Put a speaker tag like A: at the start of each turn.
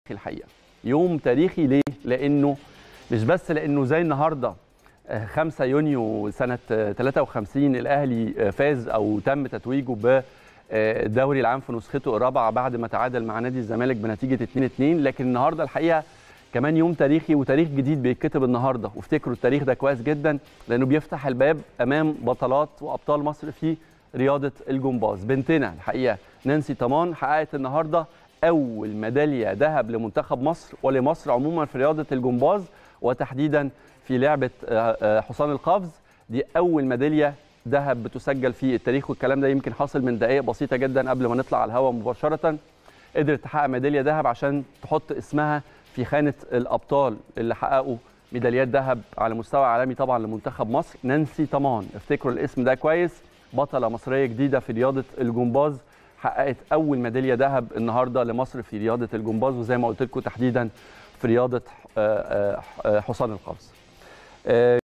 A: الحقيقه يوم تاريخي ليه لانه مش بس لانه زي النهارده 5 يونيو سنه 53 الاهلي فاز او تم تتويجه بالدوري العام في نسخته الرابعه بعد ما تعادل مع نادي الزمالك بنتيجه 2-2 لكن النهارده الحقيقه كمان يوم تاريخي وتاريخ جديد بيتكتب النهارده وافتكروا التاريخ ده كويس جدا لانه بيفتح الباب امام بطلات وابطال مصر في رياضه الجمباز بنتنا الحقيقه نانسي طمان حققت النهارده اول ميداليه ذهب لمنتخب مصر ولمصر عموما في رياضه الجمباز وتحديدا في لعبه حصان القفز دي اول ميداليه ذهب بتسجل في التاريخ والكلام ده يمكن حاصل من دقائق بسيطه جدا قبل ما نطلع على الهواء مباشره قدرت تحقق ميداليه ذهب عشان تحط اسمها في خانه الابطال اللي حققوا ميداليات ذهب على مستوى عالمي طبعا لمنتخب مصر نانسي طمان افتكروا الاسم ده كويس بطله مصريه جديده في رياضه الجمباز حققت اول ميداليه ذهب النهارده لمصر في رياضه الجمباز وزي ما قلت لكم تحديدا في رياضه حصان القفز